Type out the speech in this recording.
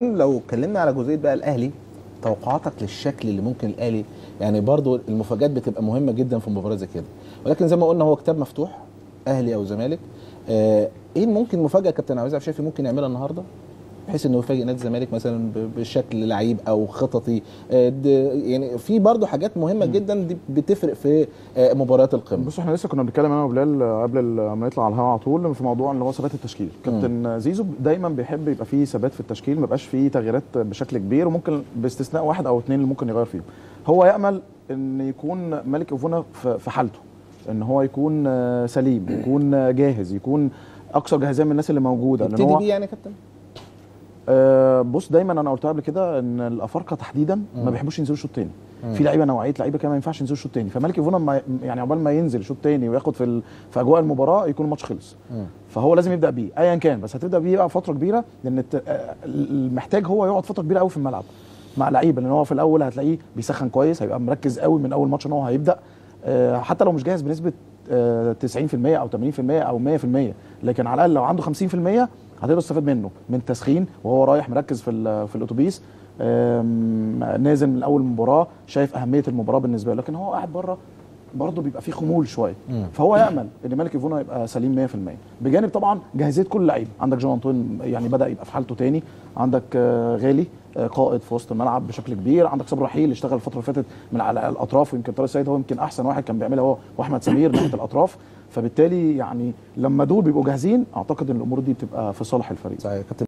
لو اتكلمنا على جزئيه بقى الاهلي توقعاتك للشكل اللي ممكن الاهلي يعني برضو المفاجات بتبقى مهمه جدا في مباراه زي كده ولكن زي ما قلنا هو كتاب مفتوح اهلي او زمالك آه ايه ممكن مفاجاه كابتن عبد العزيز شايفي ممكن يعملها النهارده بحيث انه يفاجئ نادي الزمالك مثلا ب- بشكل لعيب او خططي آه، د- يعني في برضو حاجات مهمه جدا دي بتفرق في آه، مباريات القمه بص احنا لسه كنا بنتكلم انا وبلال قبل ال- ما نطلع على الهواء على طول في موضوع اللي هو ثبات التشكيل كابتن زيزو دايما بيحب يبقى فيه ثبات في التشكيل ما يبقاش فيه تغييرات بشكل كبير وممكن باستثناء واحد او اثنين اللي ممكن يغير فيهم هو يامل ان يكون ملك اوفونا في في حالته ان هو يكون آه، سليم يكون آه، جاهز يكون اكثر جاهزيه من الناس اللي موجوده لان يبتدي هو بيه يعني يا كابتن آه، بص دايما انا قلتها قبل كده ان الافارقه تحديدا ما مم. بيحبوش ينزلوا شوط تاني مم. في لعيبه نوعيه لعيبه كمان ما ينفعش ينزلوا شوط تاني فمالك يفونا ما يعني عقبال ما ينزل شوط تاني وياخد في ال... في اجواء المباراه يكون الماتش خلص مم. فهو لازم يبدا بيه ايا كان بس هتبدا بيه بقى فتره كبيره لان الت... آه، المحتاج هو يقعد فتره كبيره قوي في الملعب مع لعيبه لان هو في الاول هتلاقيه بيسخن كويس هيبقى مركز قوي من اول ماتش ان هو هيبدا آه، حتى لو مش جاهز بنسبه آه، 90% او 80% او 100% لكن على الاقل لو عنده 50% هتقدر تستفاد منه من تسخين وهو رايح مركز في ال- في الاتوبيس آم، نازل من اول مباراه شايف اهميه المباراه بالنسبه له لكن هو قاعد بره برضه بيبقى فيه خمول شويه مم. فهو يامل ان مالك ايفونا يبقى سليم 100% بجانب طبعا جاهزيه كل لعيب عندك جون انطوين يعني بدا يبقى في حالته تاني عندك آه، غالي آه، قائد في وسط الملعب بشكل كبير عندك صبري رحيل اشتغل الفتره اللي فاتت من على الاطراف ويمكن طارق السيد هو يمكن احسن واحد كان بيعملها هو واحمد سمير ناحيه الاطراف فبالتالي يعني لما دول بيبقوا جاهزين اعتقد ان الامور دي بتبقى في صالح الفريق صحيح يا كابتن